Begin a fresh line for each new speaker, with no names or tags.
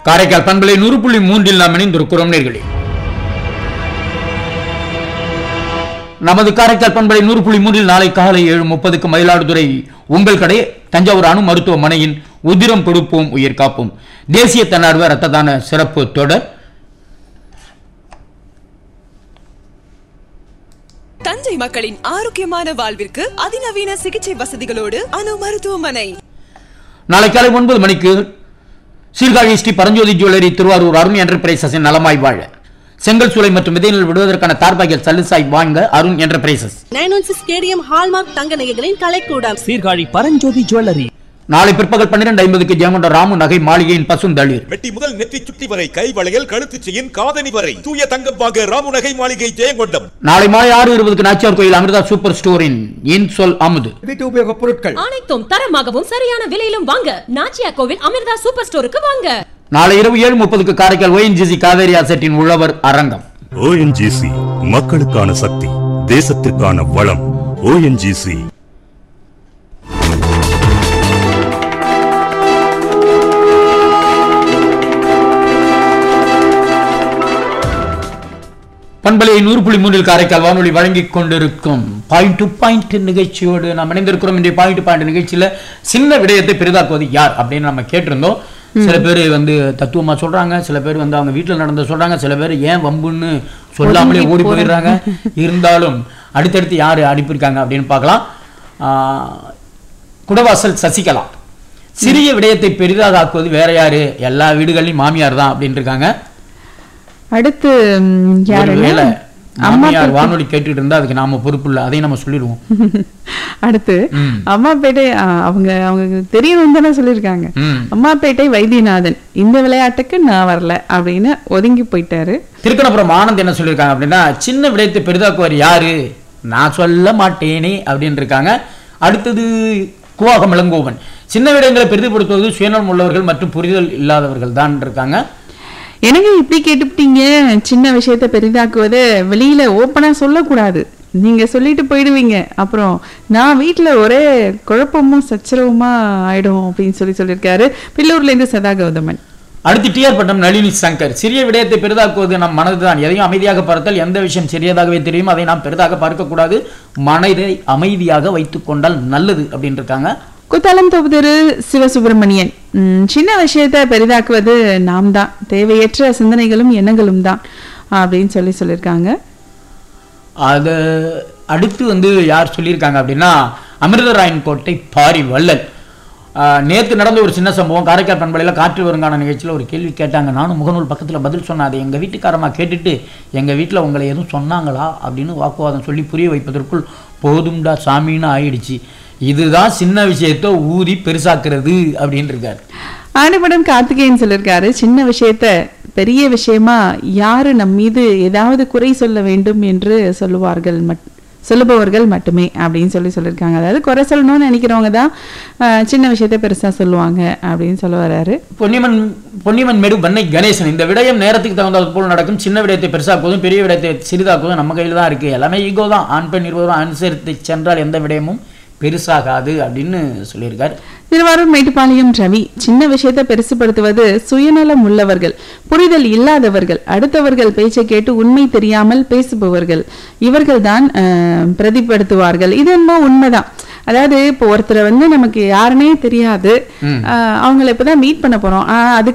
காரைக்கால் பண்பலை நூறு புள்ளி மூன்றில் நாம் இணைந்திருக்கிறோம் நேர்களே நமது காரைக்கால் பண்பலை நூறு புள்ளி மூன்றில் நாளை காலை ஏழு முப்பதுக்கு மயிலாடுதுறை உங்கள் கடை தஞ்சாவூர் அணு மருத்துவமனையின் உதிரம் கொடுப்போம் உயிர் காப்போம் தேசிய தன்னார்வ இரத்த தான சிறப்பு தொடர்
தஞ்சை மக்களின் ஆரோக்கியமான வாழ்விற்கு அதிநவீன சிகிச்சை வசதிகளோடு அணு மருத்துவமனை
நாளை காலை ஒன்பது மணிக்கு சீர்காழி ஸ்ரீ பரஞ்சோதி ஜுவல்லரி திருவாரூர் அருண் என்டர்பிரைசஸின் நலமாய் வாழ செங்கல் சூளை மற்றும் விதைநெல் விடுவதற்கான தார்பாய்கள் சல்லுசாய் வாங்க Arun enterprises
nine one six KDM hallmark தங்க நகைகளின் கலைக்கூடம்
சீர்காழி பரஞ்சோதி ஜுவல்லரி
நாளை பிற்பகல் பன்னிரண்டு ஐம்பதுக்கு ஜெயங்கொண்ட ராமு நகை மாளிகையின் பசுந்தளிர்
மெட்டி முதல் நெற்றி சுட்டி வரை கை வளையல் கழுத்து செயின் காதணி வரை தூய தங்கம் வாங்க ராமுநகை மாளிகை ஜெயங்கொண்டம்
நாளை மாலை ஆறு இருபதுக்கு நாச்சியார் கோயில் அமிர்தா சூப்பர் ஸ்டோரின் இன் சொல் அமுது
வீட்டு உபயோகப் பொருட்கள்
அனைத்தும் தரமாகவும் சரியான விலையிலும் வாங்க நாச்சியா கோவில் அமிர்தா சூப்பர் ஸ்டோருக்கு வாங்க
நாளை இரவு ஏழு முப்பதுக்கு காரைக்கால் ஒயின்ஜிசி காவேரி அசட்டின் உழவர் அரங்கம்
ஓஎன்ஜிசி மக்களுக்கான சக்தி தேசத்திற்கான வளம் ஓஎன்ஜிசி
பண்பலை நூறு புள்ளி மூன்றில் காரைக்கால் வானொலி வழங்கிக் கொண்டிருக்கும் பாயிண்ட் டு பாயிண்ட் நிகழ்ச்சியோடு நாம் இணைந்திருக்கிறோம் இன்றைய பாயிண்ட் டு பாயிண்ட் நிகழ்ச்சியில சின்ன விடயத்தை பெரிதாக்குவது யார் அப்படின்னு நம்ம கேட்டிருந்தோம் சில பேர் வந்து தத்துவமா சொல்றாங்க சில பேர் வந்து அவங்க வீட்டில் நடந்த சொல்றாங்க சில பேர் ஏன் வம்புன்னு சொல்லாமலே ஓடி போயிடுறாங்க இருந்தாலும் அடுத்தடுத்து யார் அனுப்பியிருக்காங்க அப்படின்னு பார்க்கலாம் ஆஹ், குடவாசல் சசிகலா சிறிய விடயத்தை பெரிதாக ஆக்குவது வேற யாரு எல்லா வீடுகள்லயும் மாமியார் தான் அப்படின்னு இருக்காங்க
அடுத்து ம், யாருன்னா
ஒருவேளை
அம்மா
மாமியார் வானொலி கேட்டுட்டு இருந்தா அதுக்கு நாம பொறுப்பு இல்லை அதையும் நம்ம சொல்லிடுவோம்
அடுத்து அம்மாப்பேட்டை ஆ, அவங்க அவங்க தெரியணும் தானே சொல்லியிருக்காங்க
ம்.
அம்மாப்பேட்டை வைத்தியநாதன் இந்த விளையாட்டுக்கு நான் வரல அப்படின்னு ஒதுங்கி போயிட்டாரு
திருக்கணபுரம் ஆனந்த் என்ன சொல்லியிருக்காங்க அப்படின்னா சின்ன விடயத்தை பெரிதாக்குவார் யாரு நான் சொல்ல மாட்டேனே அப்படின்னு இருக்காங்க அடுத்தது குவாகம் இளங்கோவன் சின்ன விடயங்களை பெரிதுபடுத்துவது சுயநலம் உள்ளவர்கள் மற்றும் புரிதல் இல்லாதவர்கள் தான் இருக்காங்க
எனக்கு இப்படி கேட்டுப்பிட்டீங்க சின்ன விஷயத்த பெரிதாக்குவது வெளியில ஓப்பனா சொல்லக்கூடாது நீங்க சொல்லிட்டு போயிடுவீங்க அப்புறம் நான் வீட்ல ஒரே குழப்பமும் சச்சரவுமா ஆயிடும் அப்படின்னு சொல்லி சொல்லியிருக்காரு பில்லூர்ல இருந்து சதா கௌதமன்
அடுத்து டிஆர் பட்டம் நளினி சங்கர் சிறிய விடயத்தை பெரிதாக்குவது நம் மனதுதான் எதையும் அமைதியாக பார்த்தல் எந்த விஷயம் சிறியதாகவே தெரியும் அதை நாம் பெரிதாக பார்க்கக்கூடாது மனதை அமைதியாக வைத்துக் கொண்டால் நல்லது அப்படின்னு இருக்காங்க
குத்தாலம் தொகுதிரு சிவசுப்பிரமணியன் ம், சின்ன விஷயத்தை பெரிதாக்குவது நாம் தான் தேவையற்ற சிந்தனைகளும் எண்ணங்களும் தான் அப்படின்னு சொல்லி சொல்லியிருக்காங்க
அது அடுத்து வந்து யார் சொல்லியிருக்காங்க அப்படின்னா அமிர்தராயன் கோட்டை பாரி வள்ளல் ஆஹ், நேத்து நடந்த ஒரு சின்ன சம்பவம் காரைக்கால் பண்பலையில் காற்று வருங்கான நிகழ்ச்சியில் ஒரு கேள்வி கேட்டாங்க நானும் முகநூல் பக்கத்தில் பதில் சொன்னேன் அதை எங்கள் வீட்டுக்காரமாக கேட்டுட்டு எங்கள் வீட்டில் உங்களை எதுவும் சொன்னாங்களா அப்படின்னு வாக்குவாதம் சொல்லி புரிய வைப்பதற்குள் போதும்டா சாமின்னு ஆயிடுச்சு இதுதான் சின்ன விஷயத்தை ஊதி பெருசாக்குறது அப்படின்னு இருக்காரு
ஆண்டிப்படம் கார்த்திகேயன் சொல்லியிருக்காரு சின்ன விஷயத்த பெரிய விஷயமா யாரு நம் மீது ஏதாவது குறை சொல்ல வேண்டும் என்று சொல்லுவார்கள் மட் சொல்லுபவர்கள் மட்டுமே அப்படின்னு சொல்லி சொல்லியிருக்காங்க அதாவது குறை சொல்லணும்னு நினைக்கிறவங்க தான் ஆஹ், சின்ன விஷயத்த பெருசா சொல்லுவாங்க அப்படின்னு சொல்ல வர்றாரு
பொன்னியமன் பொன்னியமன் மேடு பண்ணை கணேசன் இந்த விடயம் நேரத்துக்கு தகுந்தது போல் நடக்கும் சின்ன விடயத்தை பெருசாக்குவதும் பெரிய விடயத்தை சிறிதாக்குவதும் நம்ம கையில் தான் இருக்கு எல்லாமே ஈகோ தான் ஆண் பெண் இருவரும் அனுசரித்து சென்றால் எந்த விடயமும் பெருசாகாது அப்படின்னு சொல்லியிருக்கார்
திருவாரூர் மேட்டுப்பாளையம் ரவி சின்ன விஷயத்தை பெருசுபடுத்துவது சுயநலம் உள்ளவர்கள் புரிதல் இல்லாதவர்கள் அடுத்தவர்கள் பேச்சை கேட்டு உண்மை தெரியாமல் பேசுபவர்கள் இவர்கள் தான் பிரதிப்படுத்துவார்கள் இது என்னமோ உண்மைதான் அதாவது இப்போ ஒருத்தரை வந்து நமக்கு யாருன்னே தெரியாது ஆஹ் அவங்கள இப்பதான் மீட் பண்ண போறோம் ஆஹ் அதுக்கு